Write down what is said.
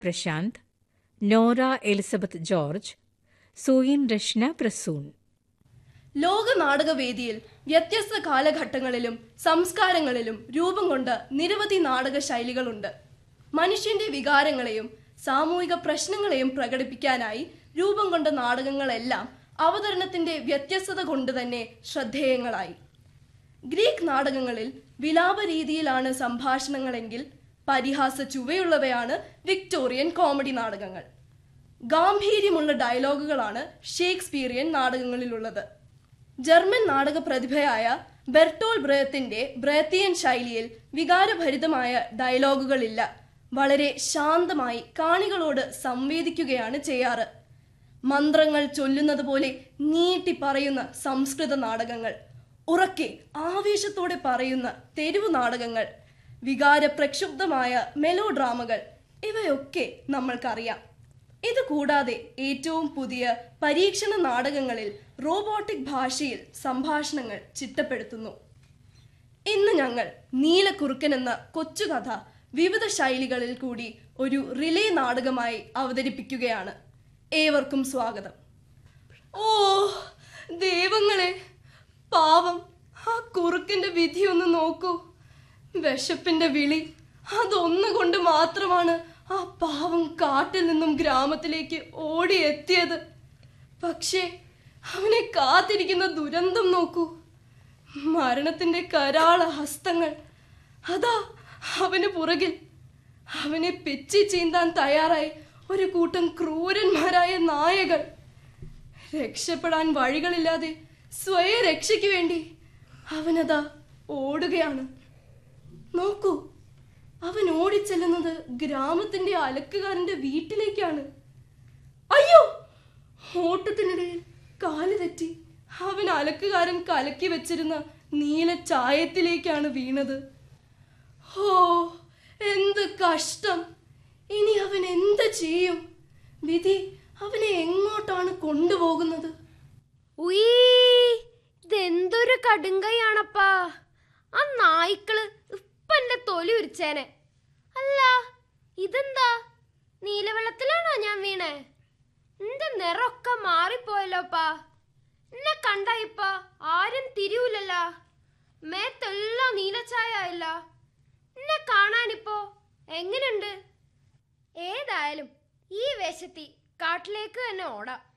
Prashant Nora Elizabeth George സൂയിൻ രശ്ന പ്രസൂൺ ലോക നാടകവേദിയിൽ വ്യത്യസ്ത കാലഘട്ടങ്ങളിലും സംസ്കാരങ്ങളിലും രൂപം കൊണ്ട നിരവധി നാടക ശൈലികളുണ്ട് മനുഷ്യന്റെ വികാരങ്ങളെയും സാമൂഹിക പ്രശ്നങ്ങളെയും പ്രകടിപ്പിക്കാനായി രൂപം കൊണ്ട നാടകങ്ങളെല്ലാം അവതരണത്തിന്റെ വ്യത്യസ്തത കൊണ്ട് തന്നെ ശ്രദ്ധേയങ്ങളായി ഗ്രീക്ക് നാടകങ്ങളിൽ വിലാപ രീതിയിലാണ് സംഭാഷണങ്ങളെങ്കിൽ പരിഹാസ ചുവയുള്ളവയാണ് വിക്ടോറിയൻ കോമഡി നാടകങ്ങൾ ഗാംഭീര്യമുള്ള ഡയലോഗുകളാണ് ഷേക്സ്പീരിയൻ നാടകങ്ങളിലുള്ളത് ജർമ്മൻ നാടക പ്രതിഭയായ ബെർട്ടോൾ ബ്രയത്തിന്റെ ബ്രയത്തിയൻ ശൈലിയിൽ വികാരഭരിതമായ ഡയലോഗുകളില്ല വളരെ ശാന്തമായി കാണികളോട് സംവേദിക്കുകയാണ് ചെയ്യാറ് മന്ത്രങ്ങൾ ചൊല്ലുന്നത് പോലെ നീട്ടി പറയുന്ന സംസ്കൃത നാടകങ്ങൾ ഉറക്കെ ആവേശത്തോടെ പറയുന്ന തെരുവു നാടകങ്ങൾ വികാര പ്രക്ഷുബ്ധമായ മെലോ ഡ്രാമകൾ ഇവയൊക്കെ നമ്മൾക്കറിയാം ഇത് കൂടാതെ ഏറ്റവും പുതിയ പരീക്ഷണ നാടകങ്ങളിൽ റോബോട്ടിക് ഭാഷയിൽ സംഭാഷണങ്ങൾ ചിട്ടപ്പെടുത്തുന്നു ഇന്ന് ഞങ്ങൾ നീലക്കുറുക്കൻ എന്ന കൊച്ചുകഥ വിവിധ ശൈലികളിൽ കൂടി ഒരു റിലേ നാടകമായി അവതരിപ്പിക്കുകയാണ് ഏവർക്കും സ്വാഗതം ഓ ദൈവങ്ങളെ പാവം ആ കുറുക്കിന്റെ വിധി ഒന്ന് നോക്കൂ വിശപ്പിന്റെ വിളി അതൊന്നുകൊണ്ട് മാത്രമാണ് ആ പാവം കാട്ടിൽ നിന്നും ഗ്രാമത്തിലേക്ക് ഓടിയെത്തിയത് പക്ഷേ അവനെ കാത്തിരിക്കുന്ന ദുരന്തം നോക്കൂ മരണത്തിന്റെ കരാള ഹസ്തങ്ങൾ അതാ അവന് പുറകിൽ അവനെ പിച്ചി ചീന്താൻ തയ്യാറായി ഒരു കൂട്ടം ക്രൂരന്മാരായ നായകൾ രക്ഷപ്പെടാൻ വഴികളില്ലാതെ സ്വയ രക്ഷയ്ക്ക് വേണ്ടി അവനതാ ഓടുകയാണ് നോക്കൂ അവൻ ഓടിച്ചെല്ലുന്നത് ഗ്രാമത്തിന്റെ അലക്കുകാരന്റെ വീട്ടിലേക്കാണ് അയ്യോ ഓട്ടത്തിനിടയിൽ കാല് തെറ്റി അവൻ അലക്കുകാരൻ കലക്കി വെച്ചിരുന്ന നീല ചായത്തിലേക്കാണ് വീണത് ഓ എന്ത് കഷ്ടം ഇനി അവൻ എന്ത് ചെയ്യും വിധി അവനെ എങ്ങോട്ടാണ് കൊണ്ടുപോകുന്നത് ഉയീ ഇതെന്തൊരു കടുങ്കയാണപ്പാ ആ നായ്ക്കള് ഇപ്പൊ എന്റെ തൊലി ഉരിച്ചേനെ അല്ല ഇതെന്താ നീലവെള്ളത്തിലാണോ ഞാൻ വീണേ എന്റെ നിറമൊക്കെ മാറിപ്പോയല്ലോപ്പാ എന്നെ കണ്ട ഇപ്പ ആരും തിരിയൂലല്ല മേത്തെല്ലാം നീലച്ചായ ആയില്ല എന്നെ കാണാനിപ്പോ എങ്ങനെയുണ്ട് ഏതായാലും ഈ വേഷത്തി കാട്ടിലേക്ക് തന്നെ ഓടാം